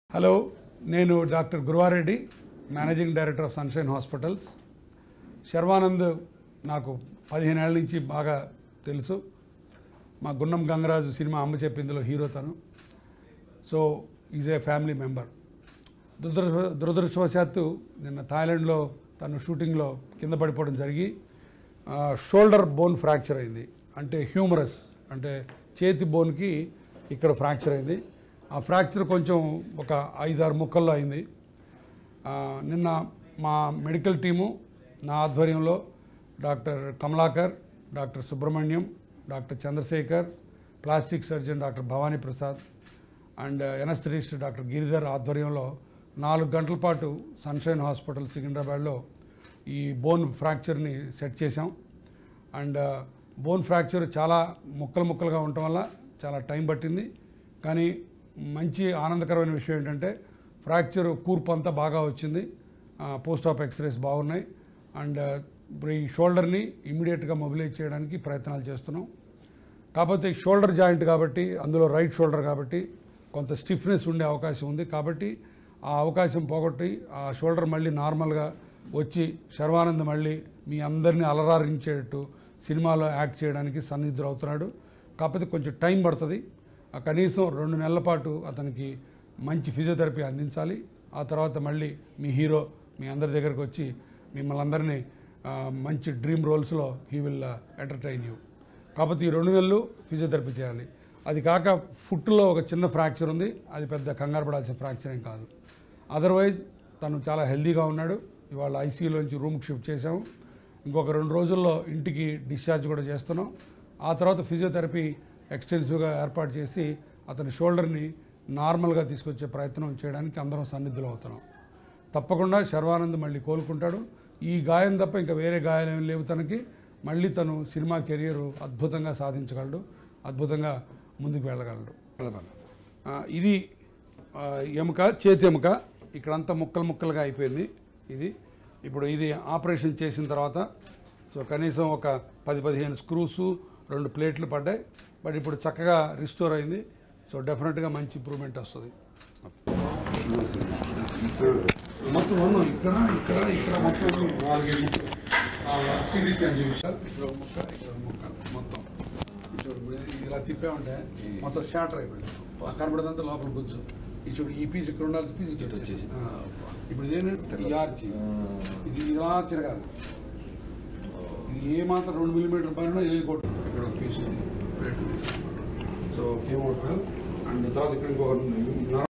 hello నేను doctor Guruvareddy managing director of Sunshine hospitals Sharwanand నాకు పదిహేను ఏళ్ళ నుంచి బాగా తెలుసు మా గున్నం గంగరాజు సినిమా అమ్మ చెప్పిందిలో హీరో తను so is a family member దురదృష్ట దురదృష్టవశాత్తు నిన్న థాయిలాండ్లో తను షూటింగ్లో కింద పడిపోవడం జరిగి ఆ, షోల్డర్ బోన్ ఫ్రాక్చర్ అయింది అంటే హ్యూమరస్ అంటే చేతి బోన్కి ఇక్కడ ఫ్రాక్చర్ అయింది ఆ ఫ్రాక్చర్ కొంచెం ఒక ఐదారు ముక్కల్లో అయింది ఆ, నిన్న మా మెడికల్ టీము నా ఆధ్వర్యంలో doctor Kamalakar doctor Subrahmanyam doctor Chandrashekar plastic surgeon doctor Bhavani Prasad and anaesthetist doctor Giridhar ఆధ్వర్యంలో నాలుగు గంటల పాటు సన్షైన్ హాస్పిటల్ సికింద్రాబాద్లో ఈ బోన్ ఫ్రాక్చర్ని సెట్ చేశాం అండ్ బోన్ ఫ్రాక్చర్ చాలా ముక్కలు ముక్కలుగా ఉండటం వల్ల చాలా టైం పట్టింది కానీ మంచి ఆనందకరమైన విషయం ఏంటంటే ఫ్రాక్చర్ కూర్పు అంతా బాగా వచ్చింది పోస్ట్ ఆఫ్ ఎక్స్రేస్ బాగున్నాయి అండ్ ఇప్పుడు ఈ షోల్డర్ని ఇమీడియట్గా మొబిలైజ్ చేయడానికి ప్రయత్నాలు చేస్తున్నాం కాకపోతే షోల్డర్ జాయింట్ కాబట్టి అందులో రైట్ షోల్డర్ కాబట్టి కొంత స్టిఫ్నెస్ ఉండే అవకాశం ఉంది కాబట్టి ఆ అవకాశం పోగొట్టి ఆ షోల్డర్ మళ్ళీ నార్మల్గా వచ్చి శర్వానంద్ మళ్ళీ మీ అందరినీ అలరారించేటట్టు సినిమాలో యాక్ట్ చేయడానికి సన్నిధులు అవుతున్నాడు కాకపోతే కొంచెం టైం పడుతుంది ఆ కనీసం రెండు నెలల పాటు అతనికి మంచి ఫిజియోథెరపీ అందించాలి ఆ తర్వాత మళ్ళీ మీ హీరో మీ అందరి దగ్గరకు వచ్చి మిమ్మల్ని అందరినీ ఆ, మంచి డ్రీమ్ రోల్స్లో హీ విల్ ఎంటర్టైన్ యూ కాకపోతే ఈ రెండు నెలలు ఫిజియోథెరపీ చేయాలి అది కాక ఫుట్లో ఒక చిన్న ఫ్రాక్చర్ ఉంది అది పెద్ద కంగారు పడాల్సిన ఫ్రాక్చర్ ఏం కాదు అదర్వైజ్ తను చాలా హెల్దీగా ఉన్నాడు ఇవాళ ఐసీయూలోంచి రూమ్కి షిఫ్ట్ చేసాము ఇంకొక రెండు రోజుల్లో ఇంటికి డిశ్చార్జ్ కూడా చేస్తున్నాం ఆ తర్వాత ఫిజియోథెరపీ ఎక్స్టెన్సివ్గా ఏర్పాటు చేసి అతని షోల్డర్ని నార్మల్గా తీసుకొచ్చే ప్రయత్నం చేయడానికి అందరం సన్నిధులు అవుతున్నాం తప్పకుండా శర్వానంద్ మళ్ళీ కోలుకుంటాడు ఈ గాయం తప్ప ఇంకా వేరే గాయాలు ఏమి లేవు తనకి మళ్ళీ తను సినిమా కెరియర్ అద్భుతంగా సాధించగలడు అద్భుతంగా ముందుకు వెళ్ళగలడు ఆ, ఇది ఆ, ఎముక చేతి ఎముక ఇక్కడంతా ముక్కలు ముక్కలుగా అయిపోయింది ఇది ఇప్పుడు ఇది ఆపరేషన్ చేసిన తర్వాత సో కనీసం ఒక పది పదిహేను స్క్రూస్ రెండు ప్లేట్లు పడ్డాయి బట్ ఇప్పుడు చక్కగా రిస్టోర్ అయింది సో డెఫినెట్గా మంచి ఇంప్రూవ్మెంట్ వస్తుంది మొత్తం ఉన్నాం ఇక్కడ ఇక్కడ ఇక్కడ మొత్తం నాలుగైదు ముక్కలు సిటీ స్కాన్ చూపించాలి ఇక్కడ ఒక ముక్క ఇక్కడ ఒక ముక్క మొత్తం చూడు ఇప్పుడు ఇలా తిప్పామంటే మొత్తం షాటర్ అయిపోయింది ఆ కనబడదంతా లోపల కూర్చో ఈ చూడు ఈ పీస్ ఇక్కడ ఉండాల్సిన పీస్ ఇక్కడ వచ్చేసి ఇప్పుడు ఇదేంటంటే ఈ ఆర్చి ఇది ఇలా తిరగాలి ఇది ఏ మాత్రం రెండు మిల్లీమీటర్ పైన ఏ కొట్టు ఇక్కడ ఒక పీస్ ఉంది ప్లేట్ పీస్ సో కేమోట్ అండ్ తర్వాత ఇక్కడ ఇంకొక